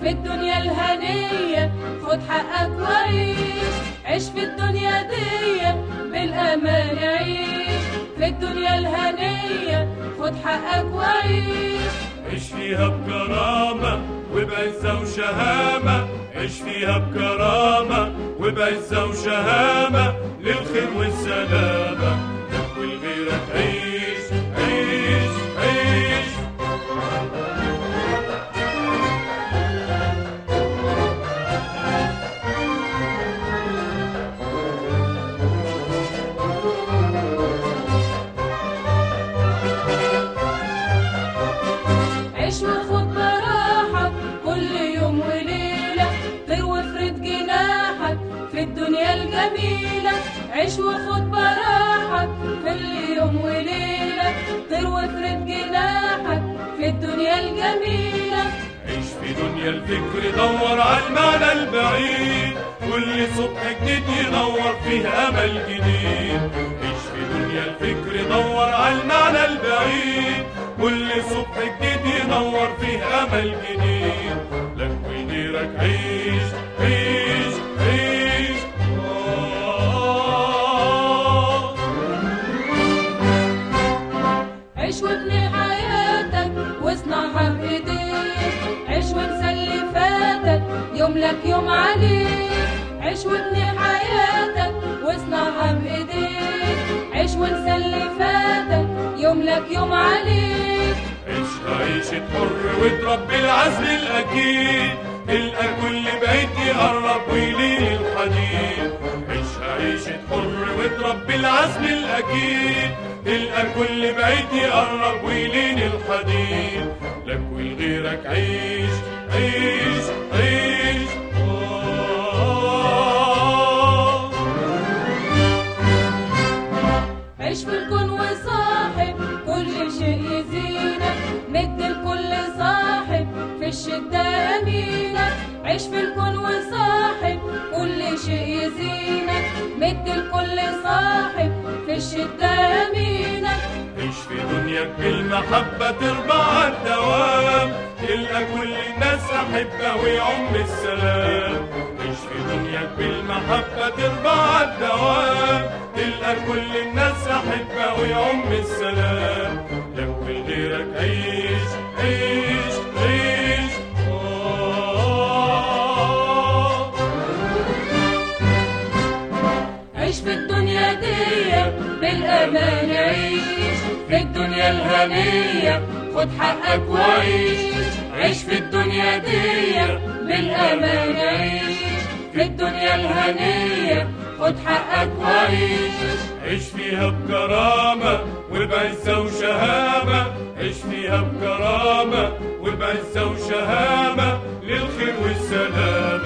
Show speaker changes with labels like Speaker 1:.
Speaker 1: في الدنيا الهنية خد حقك وعيش عيش في الدنيا دي بالأمان عيش في الدنيا الهنية خد حقك وعيش
Speaker 2: عيش فيها بكرامة وبعزة وشهامة عيش فيها بكرامة وبعزة وشهامة للخير والسلامة لك ولغيرك عيش عيش عيش
Speaker 1: عيش وخد براحة كل يوم وليلة طير وافرد جناحك في الدنيا الجميلة عيش وخد براحة كل يوم وليلة طير وافرد جناحك في الدنيا الجميلة
Speaker 2: عيش في دنيا الفكر دور على المعنى البعيد كل صبح جديد ينور فيه امل جديد عيش في دنيا الفكر دور على المعنى البعيد كل صبح جديد ينور فيه امل جديد لك وغيرك عيش عيش عيش آه
Speaker 1: عيش وابني حياتك واصنعها بايديك عيش وانسى اللي فاتك يوم لك يوم عليك عيش وابني حياتك واصنعها بايديك عيش وانسى اللي فاتك يوم لك يوم عليك
Speaker 2: عيشها عيشة حر وتربي العزم الأكيد تلقى كل بيت يقرب ويلين الحديد عيشها عيشة حر وتربي العزم الأكيد تلقى كل بيت يقرب ويلين الحديد لك ولغيرك عيش عيش عيش آه
Speaker 1: عيش في الكون وصاحب كل شيء يزينك مد لكل صاحب في الشدة يمينك عيش في الكون وصاحب كل شيء يزينك مد لكل صاحب في الشدة يمينك
Speaker 2: عيش في دنياك بالمحبة تربع على الدوام تلقى كل الناس أحبة ويعم السلام عيش في دنياك بالمحبة تربع على الدوام تلقى كل الناس أحبة ويعم السلام لك ولغيرك عيش عيش عيش آه
Speaker 1: عيش في الدنيا دي بالأمان عيش في الدنيا الهنية خد حقك وعيش عيش في الدنيا دي بالأمان عيش في الدنيا الهنية خد حقك وعيش
Speaker 2: عيش فيها بكرامة وبعزة وشهامة عيش فيها بكرامة وبعزة وشهامة للخير والسلام